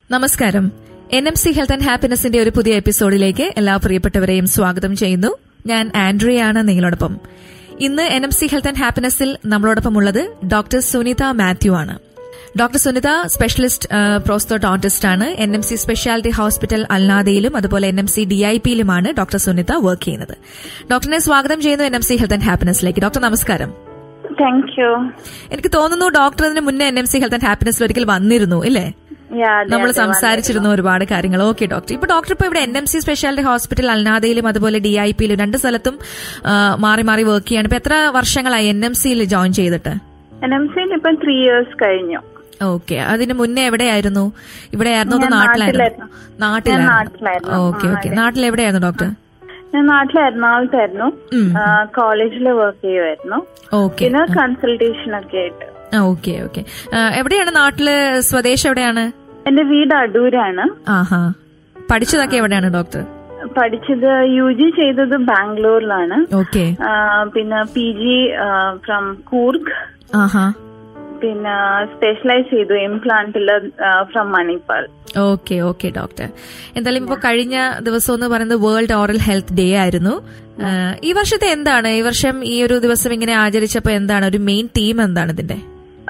നമസ്കാരം N M C health and ഹാപ്പിനെസിന്റെ ഒരു പുതിയ എപ്പിസോഡിലേക്ക് എല്ലാ പ്രിയപ്പെട്ടവരെയും സ്വാഗതം ചെയ്യുന്നു ഞാൻ ആൻഡ്രിയാണ് നിങ്ങളോടൊപ്പം ഇന്ന് N M C health and ഹാപ്പിനെസിൽ നമ്മളോടൊപ്പം ഉള്ളത് ഡോക്ടർ സുനിത മാത്യു ആണ് ഡോക്ടർ സുനിത സ്പെഷ്യലിസ്റ്റ് പ്രോസ്തോട്ടോണ്ടിസ്റ്റ് ആണ് N M C specialty hospital അൽനാദയിലും അതുപോലെ N M C D I പിയിലുമാണ് ഡോക്ടർ സുനിത വർക്ക് ചെയ്യുന്നത് ഡോക്ടറിനെ സ്വാഗതം ചെയ്യുന്നു N M C health and ഹാപ്പിനെസിലേക്ക് ഡോക്ടർ നമസ്കാരം താങ്ക് യു എനിക്ക് തോന്നുന്നു ഡോക്ടർ അതിന് മുന്നേ N M C health and ഹാപ്പിനെസിൽ ഒരിക്കൽ വന്നിരുന്നു ഇല്ലേ നമ്മൾ സംസാരിച്ചിരുന്നു ഒരുപാട് കാര്യങ്ങൾ ഓക്കെ ഡോക്ടർ ഇപ്പൊ ഡോക്ടർ ഇപ്പൊ ഇവിടെ N M C specialty hospital അൽനാദയിലും അതുപോലെ ഡി ഐ പിയിലും രണ്ട് സ്ഥലത്തും ആ, മാറി മാറി വർക്ക് ചെയ്യാണ് ഇപ്പൊ എത്ര വർഷങ്ങളായി എൻ എം സിയിൽ ജോയിൻ ചെയ്തിട്ട് എൻ എം സിയിൽ ഇപ്പൊ ത്രീ ഇയേഴ്സ് കഴിഞ്ഞു ഓക്കെ അതിന് മുന്നേ എവിടെയായിരുന്നു ഇവിടെ ആയിരുന്നു അതോ ഞാൻ നാട്ടിലായിരുന്നു നാട്ടിലായിരുന്നു. ഞാൻ നാട്ടിലായിരുന്നു നാട്ടിലായിരുന്നു. ഓക്കെ ആ, ഓക്കെ അതെ. നാട്ടിൽ എവിടെയായിരുന്നു ഡോക്ടർ ഞാൻ നാട്ടിൽ എറണാകുളത്തായിരുന്നു ഉം. കോളേജിൽ വർക്ക് ചെയ്യുമായിരുന്നു ഓക്കെ പിന്നെ കൺസൾട്ടേഷൻ ഒക്കെ ആയിട്ട് ഓക്കെ ഓക്കെ എവിടെയാണ് നാട്ടില് സ്വദേശം എവിടെയാണ് എന്റെ വീട് അടൂരാണ് ആഹാ പഠിച്ചതൊക്കെ എവിടെയാണ് ഡോക്ടർ പഠിച്ചത് യു ജി ചെയ്തത് ബാംഗ്ലൂരിലാണ് ഓക്കെ ആ, പിന്നെ പി ജി ഫ്രം കൂർഗ് ആഹാ പിന്നെ സ്പെഷ്യലൈസ് ചെയ്തു ഇംപ്ലാന്റില് from Manipal okay okay doctor എന്തായാലും ഇപ്പൊ കഴിഞ്ഞ ദിവസം എന്ന് പറയുന്നത് വേൾഡ് ഓറൽ ഹെൽത്ത് ഡേ ആയിരുന്നു ആ, ഈ വർഷത്തെ എന്താണ് ഈ വർഷം ഈ ഒരു ദിവസം ഇങ്ങനെ ആചരിച്ചപ്പോ എന്താണ് ഒരു മെയിൻ തീം എന്താണ് ഇതിന്റെ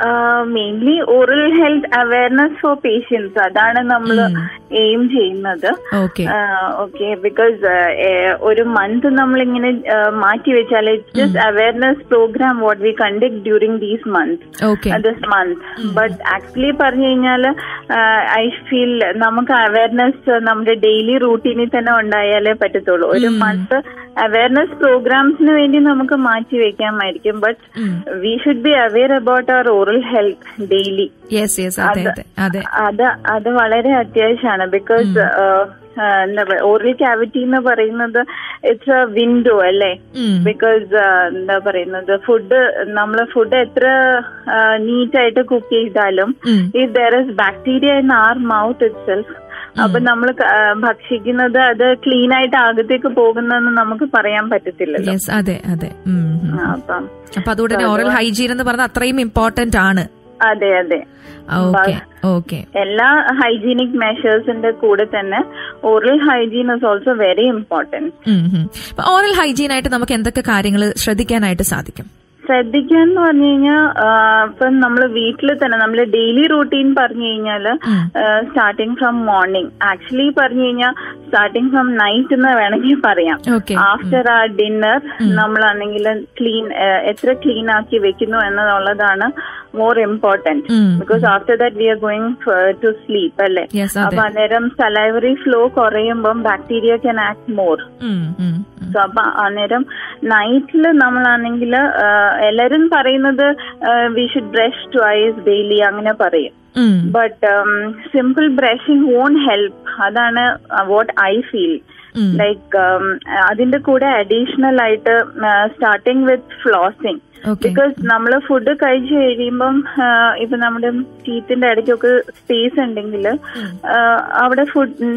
mainly oral health awareness for patients അതാണ് നമ്മൾ എയിം ചെയ്യുന്നത് ഓക്കെ ഓക്കെ ബിക്കോസ് ഒരു മന്ത് നമ്മൾ ഇങ്ങനെ മാറ്റി വെച്ചാൽ it's just awareness programme what we conduct during these month okay this month but actually പറഞ്ഞു കഴിഞ്ഞാൽ ഐ ഫീൽ നമുക്ക് അവയർനെസ് നമ്മുടെ ഡെയിലി റൂട്ടീനിൽ തന്നെ ഉണ്ടായാലേ പറ്റത്തുള്ളൂ ഒരു മന്ത് അവയർനെസ് പ്രോഗ്രാംസിന് വേണ്ടി നമുക്ക് മാറ്റി വെക്കാമായിരിക്കും but we should be aware about our oral health daily yes yes അതെ അതെ അതെ അത് അത് വളരെ അത്യാവശ്യമാണ് ബിക്കോസ് എന്താ പറയുക ഓറൽ ക്യാവിറ്റി എന്ന് പറയുന്നത് ഇറ്റ്സ് എ വിൻഡോ അല്ലേ ഉം. ബിക്കോസ് എന്താ പറയുന്നത് ഫുഡ് നമ്മൾ ഫുഡ് എത്ര നീറ്റ് ആയിട്ട് കുക്ക് ചെയ്താലും ഉം. If there is bacteria in our mouth itself അപ്പൊ നമ്മൾ ഭക്ഷിക്കുന്നത് അത് ക്ലീൻ ആയിട്ട് അകത്തേക്ക് പോകുന്നെന്ന് നമുക്ക് പറയാൻ പറ്റത്തില്ലല്ലോ യെസ് അതെ അതെ ഉം, ഉം. അപ്പം അപ്പൊ അതുകൊണ്ട് തന്നെ ഓറൽ ഹൈജീൻ എന്ന് പറഞ്ഞാൽ അത്രയും ഇമ്പോർട്ടന്റ് ആണ് അതെ അതെ ഓക്കെ ഓക്കെ എല്ലാ ഹൈജീനിക് മെഷേഴ്സിന്റെ കൂടെ തന്നെ oral hygiene is also very important oral hygiene ആയിട്ട് നമുക്ക് എന്തൊക്കെ കാര്യങ്ങൾ ശ്രദ്ധിക്കാനായിട്ട് സാധിക്കും ശ്രദ്ധിക്കാൻ എന്ന് പറഞ്ഞു കഴിഞ്ഞാൽ ഇപ്പം നമ്മൾ വീട്ടിൽ തന്നെ നമ്മൾ ഡെയിലി റൂട്ടീൻ പറഞ്ഞു കഴിഞ്ഞാൽ സ്റ്റാർട്ടിങ് ഫ്രം മോർണിംഗ് ആക്ച്വലി പറഞ്ഞു കഴിഞ്ഞാൽ സ്റ്റാർട്ടിങ് ഫ്രം നൈറ്റ് എന്ന് വേണമെങ്കിൽ പറയാം ഓക്കെ ആഫ്റ്റർ ആ ഡിന്നർ നമ്മളാണെങ്കിൽ ക്ലീൻ എത്ര ക്ലീൻ ആക്കി വെക്കുന്നു എന്നുള്ളതാണ് more important because after that we are going to sleep അല്ലേ യെസ് അപ്പൊ അതെ അന്നേരം സലൈവറി ഫ്ലോ കുറയുമ്പം ബാക്ടീരിയ ക്യാൻ ആക്ട് മോർ ഉം, ഉം, ഉം. സോ അപ്പൊ അന്നേരം നൈറ്റിൽ നമ്മളാണെങ്കിൽ എല്ലാരും പറയുന്നത് we should brush twice daily അങ്ങനെ പറയും ഉം. But simple brushing won't help അതാണ് വാട്ട് ഐ ഫീൽ ഉം. ലൈക്ക് അതിന്റെ കൂടെ അഡീഷണൽ ആയിട്ട് starting with flossing okay because നമ്മൾ ഫുഡ് കഴിച്ചു കഴിയുമ്പം ആ, ഇപ്പൊ നമ്മുടെ ടീത്തിന്റെ ഇടയ്ക്കൊക്കെ സ്പേസ് ഉണ്ടെങ്കിൽ അവിടെ food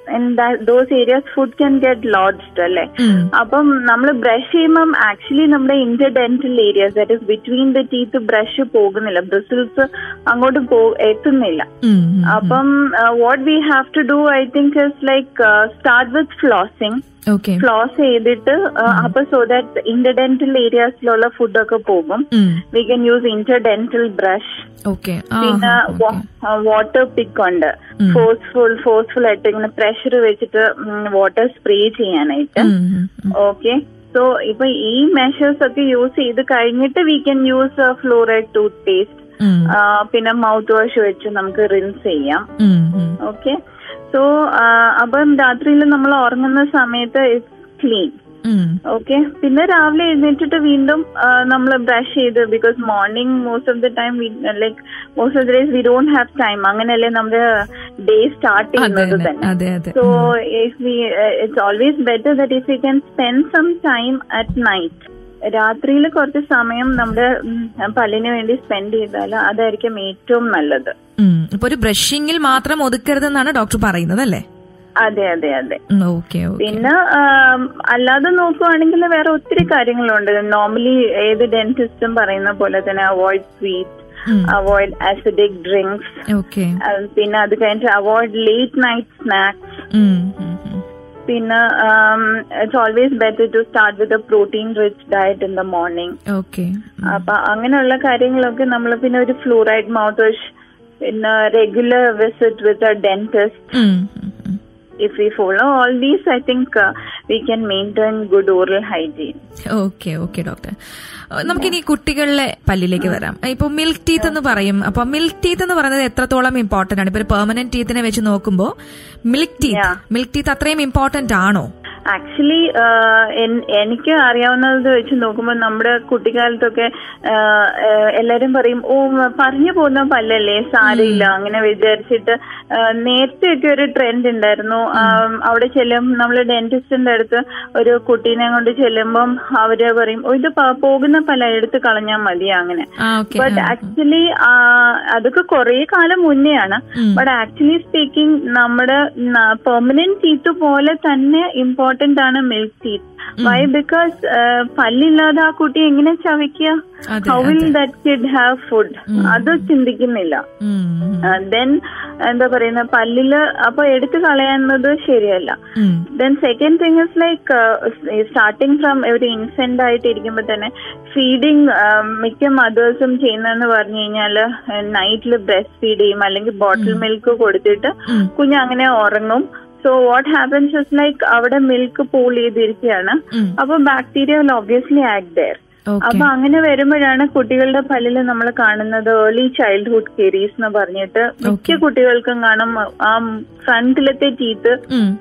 those areas food can get lodged അല്ലേ ഉം. അപ്പം നമ്മൾ ബ്രഷ് ചെയ്യുമ്പം ആക്ച്വലി നമ്മുടെ interdental areas that is between the teeth brush പോകുന്നില്ല ബ്രിസിൽസ് അങ്ങോട്ട് പോ എത്തുന്നില്ല ഉം, ഉം. അപ്പം what we have to do I think is like start with flossing okay floss ചെയ്തിട്ട് uh, അപ്പൊ സോ ദാറ്റ് ഇന്റർഡെന്റൽ ഏരിയാസിലുള്ള ഫുഡൊക്കെ പോകും ഉം. We can use interdental brush okay ആ പിന്നെ വാട്ടർ പിക്ക് ഉണ്ട് ഫോഴ്സ്ഫുൾ ഫോഴ്സ്ഫുൾ ആയിട്ട് ഇങ്ങനെ പ്രഷർ വെച്ചിട്ട് വാട്ടർ സ്പ്രേ ചെയ്യാനായിട്ട് ഉം, ഉം, ഉം. ഓക്കെ സോ ഇപ്പൊ ഈ മെഷേഴ്സ് ഒക്കെ യൂസ് ചെയ്ത് കഴിഞ്ഞിട്ട് we can use fluoride toothpaste ഉം, പിന്നെ മൗത്ത് വാഷ് വെച്ച് നമുക്ക് റിൻസ് ചെയ്യാം ഉം, ഉം. ഓക്കെ സോ അപ്പം രാത്രിയിൽ നമ്മൾ ഉറങ്ങുന്ന സമയത്ത് ഇറ്റ്സ് ക്ലീൻ ഉം. ഓക്കെ പിന്നെ രാവിലെ എഴുന്നേറ്റിട്ട് വീണ്ടും നമ്മൾ ബ്രഷ് ചെയ്ത് because morning most of the time like most of the days we don't have time അങ്ങനെയല്ലേ നമ്മുടെ ഡേ സ്റ്റാർട്ട് അതെ ചെയ്യുന്നത് അതെ തന്നെ അതെ അതെ so if we it's always better that if you can spend some time at night രാത്രിയിൽ കുറച്ച് സമയം നമ്മുടെ ഉം, പല്ലിന് വേണ്ടി സ്പെൻഡ് ചെയ്താൽ അതായിരിക്കും ഏറ്റവും നല്ലത് ഉം. ഇപ്പൊ ഒരു ബ്രഷിങ്ങിൽ മാത്രം ഒതുക്കരുതെന്നാണ് ഡോക്ടർ പറയുന്നത് അല്ലേ അതെ അതെ അതെ ഓക്കെ ഓക്കെ പിന്നെ ആം, അല്ലാതെ നോക്കുവാണെങ്കിൽ വേറെ ഒത്തിരി കാര്യങ്ങളുണ്ട് നോർമലി ഏത് ഡെന്റിസ്റ്റും പറയുന്ന പോലെ തന്നെ avoid sweet avoid acidic drinks okay പിന്നെ അത് കഴിഞ്ഞിട്ട് അവോയ്ഡ് ലേറ്റ് നൈറ്റ് സ്നാക്സ് പിന്നെ it's always better to start with a protein rich diet in the morning okay അപ്പൊ അങ്ങനെയുള്ള കാര്യങ്ങളൊക്കെ നമ്മൾ പിന്നെ ഒരു ഫ്ലൂറൈഡ് മൗത്ത് വാഷ് പിന്നെ regular visit with a dentist if we follow all these, I think uh, we can maintain good oral hygiene. Okay okay doctor നമുക്കിനി കുട്ടികളിലെ പല്ലിലേക്ക് വരാം ഇപ്പൊ മിൽക്ക് ടീത്ത് എന്ന് പറയും അപ്പൊ മിൽക്ക് ടീത്ത് എന്ന് പറയുന്നത് എത്രത്തോളം ഇമ്പോർട്ടന്റ് ആണ് ഇപ്പൊ ഒരു പെർമനന്റ് ടീത്തിനെ വെച്ച് നോക്കുമ്പോൾ milk teeth Yeah. Milk teeth അത്രയും ഇമ്പോർട്ടന്റ് ആണോ ആക്ച്വലി എനിക്ക് അറിയാവുന്നത് വെച്ച് നോക്കുമ്പോൾ നമ്മുടെ കുട്ടിക്കാലത്തൊക്കെ ആഹ്, ആഹ്, എല്ലാരും പറയും ഓ പറഞ്ഞു പോകുന്ന പല്ലല്ലേ സാരയില്ല അങ്ങനെ വിചാരിച്ചിട്ട് ആഹ്, നേരത്തെയൊക്കെ ഒരു ട്രെൻഡ് ഉണ്ടായിരുന്നു ആം, അവിടെ ചെല്ലും നമ്മൾ ഡെന്റിസ്റ്റിന്റെ അടുത്ത് ഒരു കുട്ടീനെ കൊണ്ട് ചെല്ലുമ്പം അവര് പറയും ഓ ഇത് പ- പോകുന്ന പല എടുത്ത് കളഞ്ഞാൽ മതി അങ്ങനെ ആ ഓക്കെ ബട്ട് ആക്ച്വലി അതൊക്കെ കുറെ കാലം മുന്നെയാണ് ബട്ട് ആക്ച്വലി സ്പീക്കിംഗ് നമ്മുടെ പെർമനന്റ് ടീത്ത് പോലെ തന്നെ ഇമ്പോർട്ടന്റ് ആണ് മിൽക്ക് ടീത്ത് വൈ ബിക്കോസ് പല്ലില്ലാതെ ആ കുട്ടി എങ്ങനെ ചവയ്ക്കുക അതെ, how will that kid have food അത് ചിന്തിക്കുന്നില്ല ദെൻ എന്താ പറയുന്ന പല്ലില് അപ്പൊ എടുത്തു കളയുന്നത് ശരിയല്ല then second thing is like starting from ഒരു ഇൻഫന്റ് ആയിട്ട് ഇരിക്കുമ്പോൾ തന്നെ ഫീഡിങ് മിക്ക മദേഴ്സും ചെയ്യുന്നതെന്ന് പറഞ്ഞു കഴിഞ്ഞാല് നൈറ്റിൽ ബ്രസ്റ്റ് ഫീഡ് ചെയ്യും അല്ലെങ്കിൽ ബോട്ടിൽ മിൽക്ക് കൊടുത്തിട്ട് കുഞ്ഞ് അങ്ങനെ ഉറങ്ങും so what happens is like അവിടെ മിൽക്ക് പൂൾ ചെയ്തിരിക്കുകയാണ് അപ്പൊ bacteria will obviously act there okay അപ്പൊ അങ്ങനെ വരുമ്പോഴാണ് കുട്ടികളുടെ പല്ലിൽ നമ്മൾ കാണുന്നത് ഏർലി ചൈൽഡ്ഹുഡ് കെരീസ് എന്ന് പറഞ്ഞിട്ട് മിക്ക കുട്ടികൾക്കും കാണും ആ ഫ്രണ്ടിലത്തെ ടീത്ത്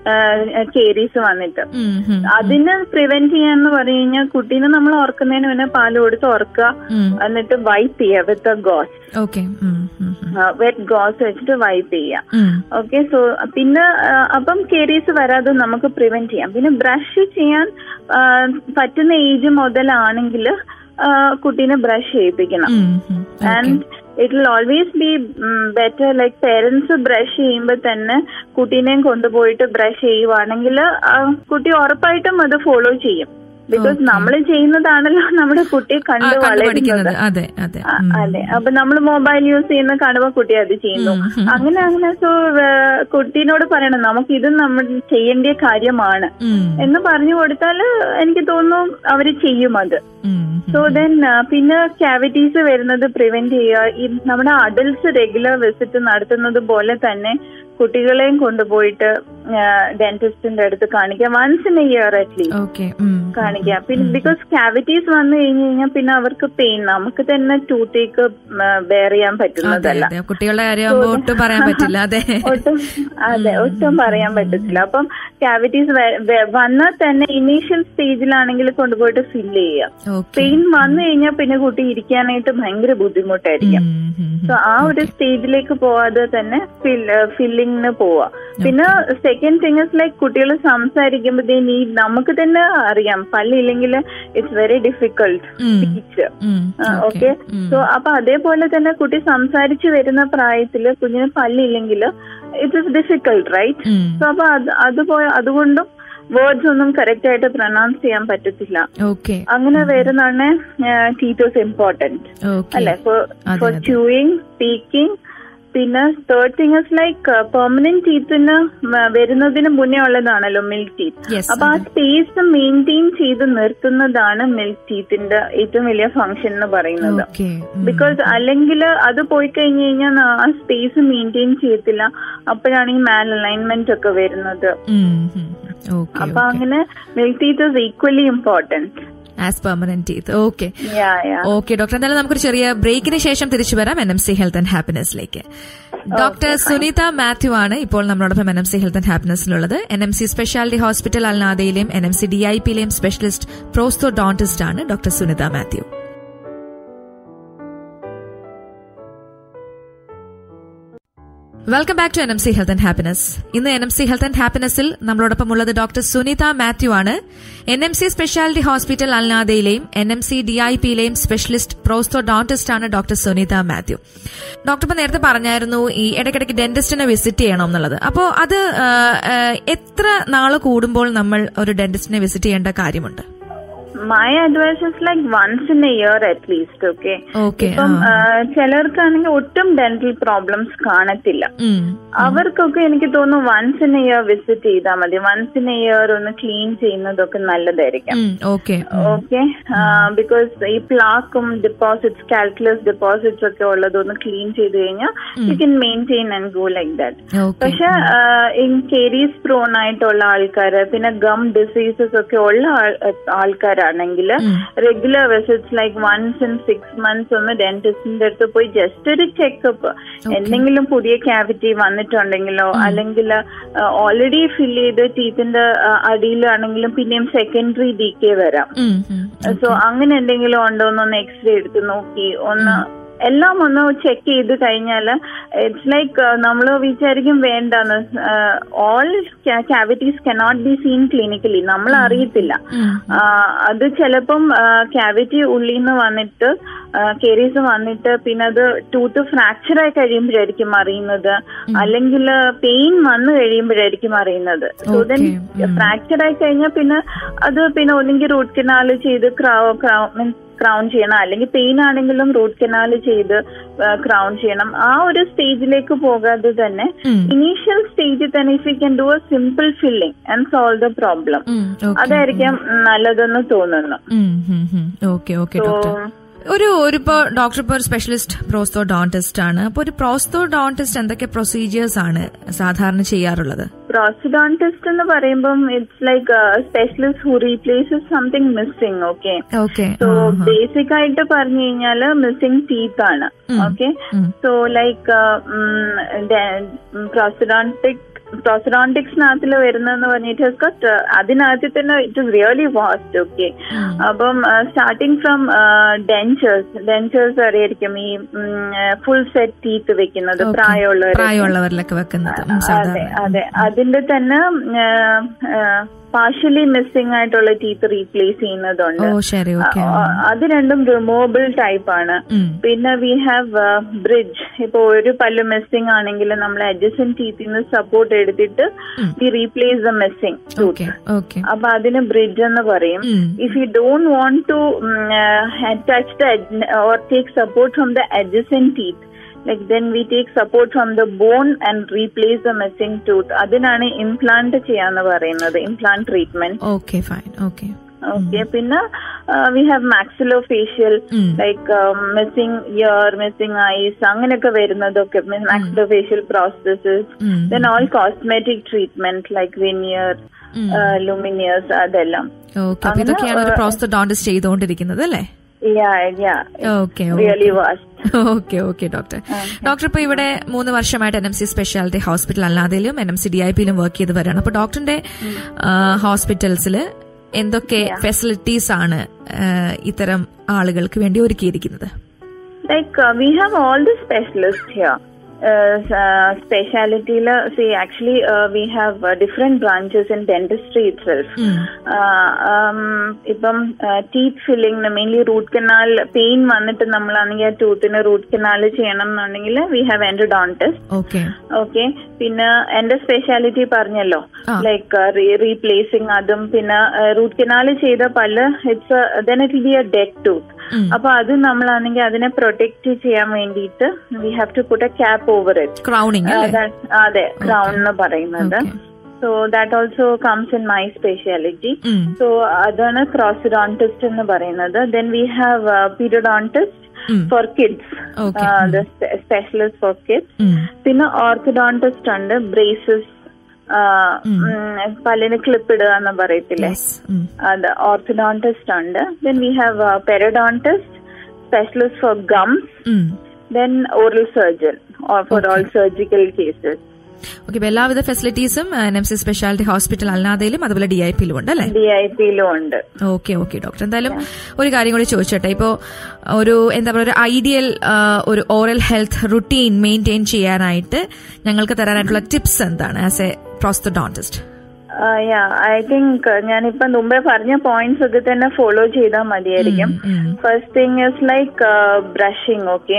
കേരീസ് വന്നിട്ട് അതിന് പ്രിവെന്റ് ചെയ്യാന്ന് പറഞ്ഞു കഴിഞ്ഞാൽ കുട്ടീനെ നമ്മൾ ഓർക്കുന്നതിന് മുന്നേ പാല് കൊടുത്ത് ഓർക്കുക എന്നിട്ട് വൈപ്പ് ചെയ്യുക with gauze okay wet gauze വെച്ചിട്ട് വൈപ്പ് ചെയ്യുക ഓക്കെ സോ പിന്നെ ആ, അപ്പം കേരീസ് വരാതെ നമുക്ക് പ്രിവെന്റ് ചെയ്യാം പിന്നെ ബ്രഷ് ചെയ്യാൻ ആ, പറ്റുന്ന ഏജ് മുതലാണെങ്കിൽ കുട്ടീനെ ബ്രഷ് ചെയ്യിപ്പിക്കണം and it will always be better like parents brush ചെയ്യുമ്പോൾ തന്നെ കുട്ടീനെയും കൊണ്ടുപോയിട്ട് ബ്രഷ് ചെയ്യുവാണെങ്കിൽ കുട്ടി ഉറപ്പായിട്ടും അത് ഫോളോ ചെയ്യും ബിക്കോസ് നമ്മൾ ചെയ്യുന്നതാണല്ലോ നമ്മുടെ കുട്ടി കണ്ടു വളരുന്നത് പഠിക്കുന്നത് അതെ അതെ ആ, അതെ അപ്പൊ നമ്മൾ മൊബൈൽ യൂസ് ചെയ്യുന്ന കാണുമ്പോ കുട്ടി അത് ചെയ്യുന്നു അങ്ങനെ അങ്ങനെ സോ കുട്ടീനോട് പറയണം നമുക്ക് ഇത് നമ്മൾ ചെയ്യേണ്ട കാര്യമാണ് എന്ന് പറഞ്ഞു കൊടുത്താൽ എനിക്ക് തോന്നുന്നു അവര് ചെയ്യും അത് സോ ദെൻ പിന്നെ ക്യാവിറ്റീസ് വരുന്നത് പ്രിവെന്റ് ചെയ്യുക ഈ നമ്മുടെ അഡൽട്സ് റെഗുലർ വിസിറ്റ് നടത്തുന്നത് പോലെ തന്നെ കുട്ടികളെയും കൊണ്ടുപോയിട്ട് ഡെന്റിസ്റ്റിന്റെ അടുത്ത് കാണിക്കാം once in a year at least okay കാണിക്കാം പിന്നെ ബിക്കോസ് ക്യാവിറ്റീസ് വന്നു കഴിഞ്ഞു കഴിഞ്ഞാൽ പിന്നെ അവർക്ക് പെയിൻ നമുക്ക് തന്നെ ടൂത്തേക്ക് ബെയർ ചെയ്യാൻ അതെ പറ്റുന്നതല്ല അതെ കുട്ടികളുടെ കാര്യമാകുമ്പോ ഒട്ടും പറയാൻ പറ്റില്ല അതെ ഒട്ടും അതെ ഒട്ടും പറയാൻ പറ്റത്തില്ല അപ്പം ക്യാവിറ്റീസ് വന്നാൽ തന്നെ ഇനീഷ്യൽ സ്റ്റേജിലാണെങ്കിൽ കൊണ്ടുപോയിട്ട് ഫില്ല് ചെയ്യാം ഓക്കെ പെയിൻ വന്നു കഴിഞ്ഞാൽ പിന്നെ കുട്ടി ഇരിക്കാനായിട്ട് ഭയങ്കര ബുദ്ധിമുട്ടായിരിക്കും സോ ആ ഒരു സ്റ്റേജിലേക്ക് പോവാതെ തന്നെ ഫില്ലിങ്ങിന് പോവാ പിന്നെ സെക്കൻഡ് തിങ് ഇസ് ലൈക്ക് കുട്ടികൾ സംസാരിക്കുമ്പോഴത്തേന് ഈ നമുക്ക് തന്നെ അറിയാം പല്ലില്ലെങ്കിൽ it's very difficult speech okay so അപ്പൊ അതേപോലെ തന്നെ കുട്ടി സംസാരിച്ചു വരുന്ന പ്രായത്തില് കുഞ്ഞിന് പല്ലില്ലെങ്കിൽ it is difficult right so അപ്പൊ അത് അതുപോലെ അതുകൊണ്ടും വേർഡ്സ് ഒന്നും കറക്റ്റ് ആയിട്ട് പ്രൊനൗൺസ് ചെയ്യാൻ പറ്റത്തില്ല ഓക്കെ അങ്ങനെ വരുന്നതാണ് ടീച്ചേഴ്സ് ഇമ്പോർട്ടന്റ് ഓക്കെ അല്ലെ ഫോർ അതെ, ഫോർ അതെ. ച്യൂയിങ് സ്പീക്കിംഗ് പിന്നെ third thing is like permanent ടീത്തിന് വരുന്നതിന് മുന്നേ ഉള്ളതാണല്ലോ മിൽക്ക് ടീത്ത് Yes, അപ്പൊ ആ സ്പേസ് മെയിൻറ്റെയിൻ ചെയ്ത് നിർത്തുന്നതാണ് മിൽക്ക് ടീത്തിന്റെ ഏറ്റവും വലിയ ഫംഗ്ഷൻ എന്ന് പറയുന്നത് ഓക്കെ ബിക്കോസ് അല്ലെങ്കിൽ അത് പോയി കഴിഞ്ഞു കഴിഞ്ഞാൽ ആ സ്പേസ് മെയിൻറ്റെയിൻ ചെയ്യത്തില്ല അപ്പോഴാണ് ഈ മാൽ അലൈൻമെന്റ് ഒക്കെ വരുന്നത് ഓക്കെ അപ്പൊ അങ്ങനെ milk teeth is equally important as permanent teeth okay yeah yeah okay doctor എന്തായാലും നമുക്കൊരു ചെറിയ ബ്രേക്കിന് ശേഷം തിരിച്ചു വരാം N M C health and ഹാപ്പിനെസ്സിലേക്ക് ഡോക്ടർ സുനിത മാത്യു ആണ് ഇപ്പോൾ നമ്മളോടൊപ്പം N M C health and ഹാപ്പിനെസ്സിലുള്ളത് N M C specialty hospital അൽനാദയിലെയും N M C D I പിയിലെയും സ്പെഷ്യലിസ്റ്റ് പ്രോസ്തോഡോണ്ടിസ്റ്റ് ആണ് doctor Sunitha Mathew welcome back to N M C health and happiness ഇന്ന് N M C health and ഹാപ്പിനെസ്സിൽ നമ്മളോടൊപ്പം ഉള്ളത് doctor Sunitha Mathew ആണ് N M C specialty hospital അൽനാദയിലെയും N M C D I പിയിലെയും specialist prosthodontist ആണ് doctor Sunitha Mathew doctor ഇപ്പൊ നേരത്തെ പറഞ്ഞായിരുന്നു ഈ ഇടയ്ക്കിടയ്ക്ക് ഡെന്റിസ്റ്റിനെ വിസിറ്റ് ചെയ്യണം എന്നുള്ളത് അപ്പോൾ അത് ആ, ആ, എത്ര നാള് കൂടുമ്പോൾ നമ്മൾ ഒരു ഡെന്റിസ്റ്റിനെ വിസിറ്റ് ചെയ്യേണ്ട കാര്യമുണ്ട് my advice is like once in a year at least okay okay ഇപ്പം ആ, ചിലർക്കാണെങ്കിൽ ഒട്ടും ഡെന്റൽ പ്രോബ്ലംസ് കാണത്തില്ല അവർക്കൊക്കെ എനിക്ക് തോന്നുന്നു once in a year visit ചെയ്താൽ മതി വൺസ് ഇൻ എ ഇയർ ഒന്ന് ക്ലീൻ ചെയ്യുന്നതൊക്കെ നല്ലതായിരിക്കും ഓക്കെ ഓക്കെ ബിക്കോസ് ഈ പ്ലാക്കും ഡെപ്പോസിറ്റ്സ് കാൽക്കുലസ് ഡെപ്പോസിറ്റ്സ് ഒക്കെ ഉള്ളത് ഒന്ന് ക്ലീൻ ചെയ്ത് കഴിഞ്ഞാൽ you can maintain and go like that okay പക്ഷെ ഇൻ കേരീസ് പ്രോൺ ആയിട്ടുള്ള ആൾക്കാര് പിന്നെ ഗം ഡിസീസസ് ഒക്കെ ഉള്ള ആൾക്കാരാണെങ്കിൽ regular visits like once in six months ഒന്ന് ഡെന്റിസ്റ്റിന്റെ അടുത്ത് പോയി ജസ്റ്റ് ഒരു ചെക്കപ്പ് എന്തെങ്കിലും പുതിയ ക്യാവിറ്റി വന്നിട്ടുണ്ടെങ്കിലോ അല്ലെങ്കിൽ ഓൾറെഡി ഫിൽ ചെയ്ത് ടീത്തിന്റെ അടിയിലാണെങ്കിലും പിന്നെയും സെക്കൻഡറി ഡി കെ വരാം സോ അങ്ങനെ എന്തെങ്കിലും ഉണ്ടോ എന്നൊന്ന് എക്സ്റേ എടുത്ത് നോക്കി ഒന്ന് എല്ലാം ഒന്ന് ചെക്ക് ചെയ്ത് കഴിഞ്ഞാൽ ഇറ്റ്സ് ലൈക്ക് നമ്മൾ വിചാരിക്കും വേണ്ടെന്ന് all cavities cannot be seen clinically നമ്മൾ അറിയത്തില്ല ആ, അത് ചിലപ്പം ക്യാവിറ്റി ഉള്ളിൽ നിന്ന് വന്നിട്ട് കേരീസ് വന്നിട്ട് പിന്നെ അത് ടൂത്ത് ഫ്രാക്ചർ ആയി കഴിയുമ്പോഴായിരിക്കും അറിയുന്നത് അല്ലെങ്കിൽ പെയിൻ വന്നു കഴിയുമ്പോഴായിരിക്കും അറിയുന്നത് സോ ദെൻ ഫ്രാക്ചർ ആയി കഴിഞ്ഞാൽ പിന്നെ അത് പിന്നെ ഒന്നെങ്കിൽ റൂട്ട് കനാല് ചെയ്ത് ക്രൗ ക്രൗ മീൻസ് ക്രൗൺ ചെയ്യണം അല്ലെങ്കിൽ പെയിൻ ആണെങ്കിലും റൂട്ട് കനാൽ ചെയ്ത് ക്രൗൺ ചെയ്യണം ആ ഒരു സ്റ്റേജിലേക്ക് പോകാതെ തന്നെ ഇനീഷ്യൽ സ്റ്റേജിൽ തന്നെ if you can do a simple filling and solve the problem അതായിരിക്കും നല്ലതെന്ന് തോന്നുന്നു ഓക്കെ ഓക്കെ ഡോക്ടർ ഒരു ഒരു ഇപ്പോ ഡോക്ടർ ഇപ്പൊ ഒരു സ്പെഷ്യലിസ്റ്റ് പ്രോസ്തോഡോണ്ടിസ്റ്റ് ആണ് അപ്പൊ ഒരു പ്രോസ്തോഡോണ്ടിസ്റ്റ് എന്തൊക്കെ പ്രൊസീജിയേഴ്സ് ആണ് സാധാരണ ചെയ്യാറുള്ളത് പ്രോസിഡോണ്ടിസ്റ്റ് എന്ന് പറയുമ്പം it's like specialist who replaces something missing okay okay so basic ആയിട്ട് പറഞ്ഞു കഴിഞ്ഞാല് മിസ്സിംഗ് ടീത്ത് ആണ് ഓക്കെ സോ ലൈക്ക് പ്രോസിഡോണ്ടിക് പ്രോസിഡോണ്ടിക്സിനകത്തിൽ വരുന്നതെന്ന് പറഞ്ഞിട്ട് അതിനകത്ത് തന്നെ it is really vast okay അപ്പം സ്റ്റാർട്ടിങ് ഫ്രം ഡെൻചേഴ്സ് ഡെൻചേഴ്സ് അറിയായിരിക്കും ഈ ഫുൾ സെറ്റ് ടീത്ത് വെക്കുന്നത് പ്രായമുള്ളവർ പ്രായമുള്ളവരിലൊക്കെ വെക്കുന്നത് ഉം, അതെ സാധാരണ അതെ അതിന്റെ തന്നെ പാർഷ്യലി മിസ്സിംഗ് ആയിട്ടുള്ള ടീത്ത് റീപ്ലേസ് ചെയ്യുന്നതുണ്ട് ഓ ശരി ഓക്കെ ആ, അത് രണ്ടും റിമൂവബിൾ ടൈപ്പ് ആണ് പിന്നെ വി ഹാവ് ബ്രിഡ്ജ് ഇപ്പൊ ഒരു പല്ല് മിസ്സിംഗ് ആണെങ്കിൽ നമ്മൾ അഡ്ജസ്റ്റൻ ടീത്തിൽ നിന്ന് സപ്പോർട്ട് എടുത്തിട്ട് we replace the missing okay okay അപ്പൊ അതിന് ബ്രിഡ്ജ് എന്ന് പറയും if you don't want to touch the or take support from the adjacent teeth like then we take support from the bone and replace the missing tooth അതിനാണ് implant ചെയ്യാന്ന് പറയുന്നത് implant treatment okay fine okay okay പിന്നെ we have maxillofacial like missing ear missing eyes അങ്ങനെയൊക്കെ വരുന്നതൊക്കെ maxillofacial processes then all cosmetic treatment like veneer lumineers അതെല്ലാം okay അപ്പൊ ഇതൊക്കെയാണ് ഒരു പ്രോസ്തോഡോണ്ടിസ്റ്റ് ചെയ്തുകൊണ്ടിരിക്കുന്നത് അല്ലേ yeah yeah okay really vast okay okay doctor doctor ഇപ്പൊ ഇവിടെ മൂന്ന് വർഷമായിട്ട് N M C specialty hospital അല്ലാതെയും N M C D I പിയിലും വർക്ക് ചെയ്ത് വരികയാണ് അപ്പൊ ഡോക്ടറിന്റെ ഹോസ്പിറ്റൽസിൽ എന്തൊക്കെ ഫെസിലിറ്റീസ് ആണ് ആ, ഇത്തരം ആളുകൾക്ക് വേണ്ടി ഒരുക്കിയിരിക്കുന്നത് Like uh, we have all the specialists here. Uh, uh, specialty la see actually uh, we have uh, different branches in dentistry itself uh, um, ഇപ്പം teeth filling mainly root canal pain വന്നിട്ട് നമ്മളാണെങ്കിൽ ആ ടൂത്തിന് root canal ചെയ്യണം എന്നുണ്ടെങ്കിൽ we have endodontist okay okay പിന്നെ എന്റെ speciality പറഞ്ഞല്ലോ ലൈക്ക് റീപ്ലേസിങ് അതും പിന്നെ റൂട്ട് കനാല് ചെയ്ത പല്ല് it's then it be a dead tooth അപ്പൊ അത് നമ്മളാണെങ്കിൽ അതിനെ പ്രൊട്ടക്ട് ചെയ്യാൻ വേണ്ടിയിട്ട് we have to put a cap over it crowning അല്ലേ അതെ ക്രൗൺ എന്ന് പറയുന്നത് so that also comes in my specialty ഉം. സോ അതാണ് ക്രോസിഡോണ്ടിസ്റ്റ് എന്ന് പറയുന്നത് ദെൻ വി ഹാവ് പീരിയോഡോണ്ടിസ്റ്റ് ഉം. For kids Okay. Specialist for kids ഉം. പിന്നെ ഓർത്തഡോണ്ടിസ്റ്റ് ഉണ്ട് ബ്രേസസ് പല്ലിന് ക്ലിപ്പ് ഇടുക എന്ന് പറയത്തില്ലേ Yes. ഉം. അത് ഓർത്തഡോണ്ടിസ്റ്റ് ഉണ്ട് then we have periodontist specialist for gums ഉം. Then oral surgeon for all surgical cases okay ഇപ്പൊ എല്ലാവിധ ഫെസിലിറ്റീസും N M C specialty hospital അല്ലാതെയും അതുപോലെ ഡി ഐ പിയിലും ഉണ്ട് അല്ലേ ഡി ഐ പിയിലും ഉണ്ട് ഓക്കെ ഓക്കെ ഡോക്ടർ എന്തായാലും ഒരു കാര്യം കൂടി ചോദിച്ചോട്ടെ ഇപ്പോ ഒരു എന്താ പറയുക ഒരു ഐഡിയൽ ഒരു ഓറൽ ഹെൽത്ത് റുട്ടീൻ മെയിൻറ്റെയിൻ ചെയ്യാനായിട്ട് ഞങ്ങൾക്ക് തരാനായിട്ടുള്ള ടിപ്സ് എന്താണ് as a prosthodontist yeah I think ഞാനിപ്പോ മുമ്പേ പറഞ്ഞ പോയിന്റ്സ് ഒക്കെ തന്നെ ഫോളോ ചെയ്താൽ മതിയായിരിക്കും first thing is like brushing okay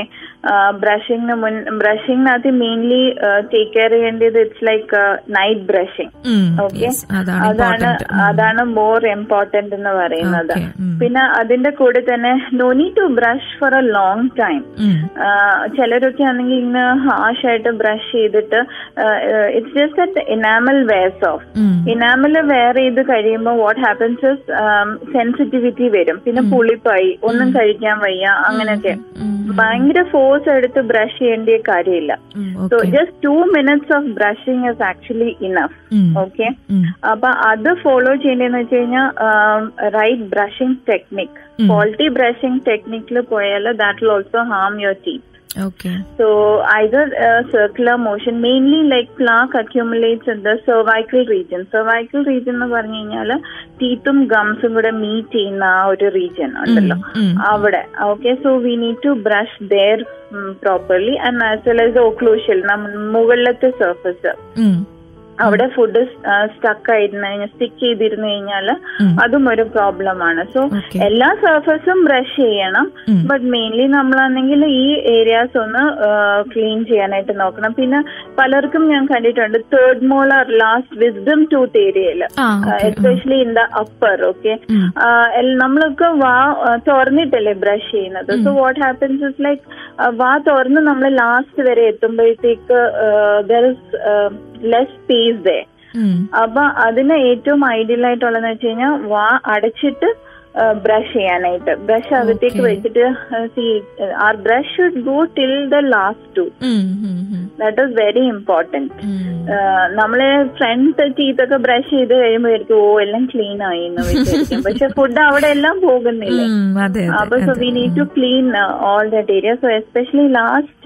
ബ്രഷിങ്ങിന് മുൻ ബ്രഷിങ്ങിനകത്ത് മെയിൻലി ടേക്ക് കെയർ ചെയ്യേണ്ടത് ഇറ്റ്സ് ലൈക്ക് നൈറ്റ് ബ്രഷിംഗ് ഉം, ഓക്കെ yes, അതാണ് അതാണ് important. ഉം. അതാണ് മോർ ഇമ്പോർട്ടന്റ് എന്ന് പറയുന്നത് Okay, ഉം. പിന്നെ അതിന്റെ കൂടെ തന്നെ no need to brush for a long time ഉം. ചിലരൊക്കെ ആണെങ്കിൽ ഇങ്ങനെ ഹാഷ് ആയിട്ട് ബ്രഷ് ചെയ്തിട്ട് it's just that enamel wears off ഉം. ഇനാമൽ വെയർ ചെയ്ത് കഴിയുമ്പോൾ വാട്ട് ഹാപ്പൻസ് സെൻസിറ്റിവിറ്റി വരും പിന്നെ പുളിപ്പായി ഒന്നും കഴിക്കാൻ വയ്യ അങ്ങനെയൊക്കെ ഉം. ഭയങ്കര ഫോഴ്സ് എടുത്ത് ബ്രഷ് ചെയ്യേണ്ട കാര്യമില്ല ഉം, so okay. Just two minutes of brushing is actually enough ഉം. ഓക്കെ ഉം. അപ്പൊ അത് ഫോളോ ചെയ്യേണ്ടതെന്ന് വെച്ച് കഴിഞ്ഞാൽ റൈറ്റ് ബ്രഷിംഗ് ടെക്നിക് ഉം. ക്വാളിറ്റി ബ്രഷിംഗ് ടെക്നിക്കിൽ പോയാൽ that will also harm your teeth Okay. So either uh, circular motion, mainly like plaque accumulates in the cervical region. Cervical region എന്ന് പറഞ്ഞു കഴിഞ്ഞാല് ടീത്തും ഗംസും കൂടെ മീറ്റ് ചെയ്യുന്ന ആ ഒരു റീജിയൻ ഉണ്ടല്ലോ ഉം. അവിടെ okay so we need to brush there properly and as well as occlusal മുകളിലത്തെ സർഫസ് ഉം. അവിടെ ഫുഡ് സ്റ്റക്ക് ആയിരുന്നു കഴിഞ്ഞാൽ സ്റ്റിക്ക് ചെയ്തിരുന്നു കഴിഞ്ഞാൽ ഉം. അതും ഒരു പ്രോബ്ലം ആണ് സോ Okay. എല്ലാ സർഫസും ബ്രഷ് ചെയ്യണം ഉം. ബട്ട് മെയിൻലി നമ്മളാണെങ്കിൽ ഈ ഏരിയാസ് ഒന്ന് ക്ലീൻ ചെയ്യാനായിട്ട് നോക്കണം പിന്നെ പലർക്കും ഞാൻ കണ്ടിട്ടുണ്ട് third molar last wisdom tooth ഏരിയയിൽ ആ, okay. Especially in the upper okay ഉം. നമ്മളൊക്കെ വാ ആ, തുറന്നിട്ടല്ലേ ബ്രഷ് ചെയ്യുന്നത് so what happens is like വാ തുറന്ന് നമ്മൾ ലാസ്റ്റ് വരെ എത്തുമ്പോഴത്തേക്ക് ദർ ഇസ് ലെസ് സ്പേസ് ദേ ഉം. അപ്പൊ അതിന് ഏറ്റവും ഐഡിയൽ ആയിട്ടുള്ളതെന്ന് വെച്ച് കഴിഞ്ഞാൽ വാ അടച്ചിട്ട് ബ്രഷ് ചെയ്യാനായിട്ട് ബ്രഷ് അകത്തേക്ക് Okay. വെച്ചിട്ട് സി ആർ brush should go till the last two ഉം. ഉം. ഉം. ദാറ്റ് ഈസ് വെരി ഇമ്പോർട്ടന്റ് ഉം. നമ്മള് ഫ്രണ്ട് ടീത്തൊക്കെ ബ്രഷ് ചെയ്ത് കഴിയുമ്പോഴായിരിക്കും ഓ എല്ലാം ക്ലീൻ ആയി എന്ന് വിചാരിക്കും പക്ഷെ ഫുഡ് അവിടെ എല്ലാം പോകുന്നില്ലേ ഉം. അതെ അപ്പൊ അതെ so we need to clean all that area so especially last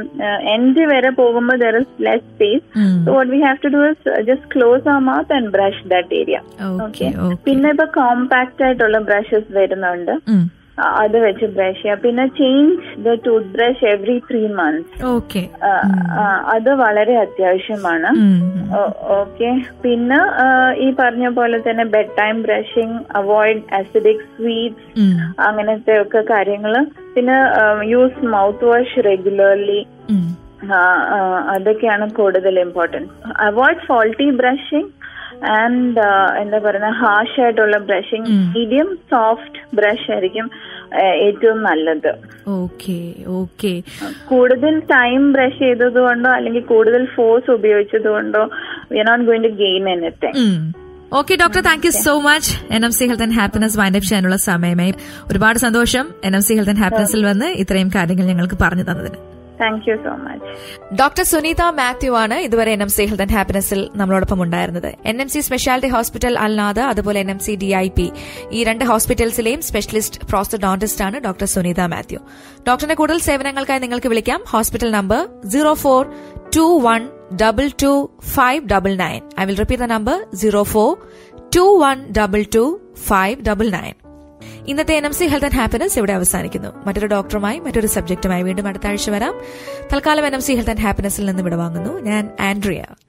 end വരെ പോകുമ്പോൾ ദർ ഇസ് ലെസ് സ്പേസ് ഉം. So what we have to do is just close ആ mouth and brush that area okay okay പിന്നെ ഇപ്പൊ compact ആയിട്ടുള്ള brushes വരുന്നുണ്ട് ഉം. ആ, അത് വെച്ച് ബ്രഷ് ചെയ്യാം പിന്നെ change the toothbrush every three months okay അത് വളരെ അത്യാവശ്യമാണ് ഉം. ഓക്കെ പിന്നെ ആ, ഈ പറഞ്ഞ പോലെ തന്നെ bedtime brushing avoid acidic sweets ഉം. അങ്ങനത്തെ ഒക്കെ കാര്യങ്ങള് പിന്നെ യൂസ് മൗത്ത് വാഷ് റെഗുലർലി ഉം. അതൊക്കെയാണ് കൂടുതൽ important avoid faulty brushing and എന്താ പറയുക ഹാഷ് ആയിട്ടുള്ള ബ്രഷിംഗ് ഉം. മീഡിയം സോഫ്റ്റ് ബ്രഷ് ആയിരിക്കും ആ, ഏറ്റവും നല്ലത് ഓക്കെ ഓക്കെ കൂടുതൽ ടൈം ബ്രഷ് ചെയ്തത് കൊണ്ടോ അല്ലെങ്കിൽ കൂടുതൽ ഫോഴ്സ് ഉപയോഗിച്ചത് കൊണ്ടോ we are not going to gain anything okay doctor thank you so much N M C health and happiness wind up ചെയ്യാനുള്ള സമയമായി ഒരുപാട് സന്തോഷം N M C health and ഹാപ്പിനെസിൽ വന്ന് ഇത്രയും കാര്യങ്ങൾ ഞങ്ങൾക്ക് പറഞ്ഞു തന്നതിന് thank you so much doctor Sunitha Mathew ആണ് ഇതുവരെ N M C health and ഹാപ്പിനെസിൽ നമ്മളോടൊപ്പം ഉണ്ടായിരുന്നത് N M C specialty hospital Al Nahda അതുപോലെ N M C D I P ഈ രണ്ട് ഹോസ്പിറ്റൽസിലെയും സ്പെഷ്യലിസ്റ്റ് പ്രോസ്റ്റഡോണ്ടിസ്റ്റ് ആണ് ഡോക്ടർ സുനീത മാത്യു ഡോക്ടറിന്റെ കൂടുതൽ സേവനങ്ങൾക്കായി നിങ്ങൾക്ക് വിളിക്കാം hospital number zero four two one double two five double nine I will repeat the number zero four two one double two five double nine ഇന്നത്തെ N M C health and happiness ഇവിടെ അവസാനിക്കുന്നു മറ്റൊരു ഡോക്ടറുമായി മറ്റൊരു സബ്ജക്റ്റുമായി വീണ്ടും അടുത്ത ആഴ്ച വരാം തൽക്കാലം N M C health and ഹാപ്പിനെസിൽ നിന്ന് വിടവാങ്ങുന്നു ഞാൻ ആൻഡ്രിയ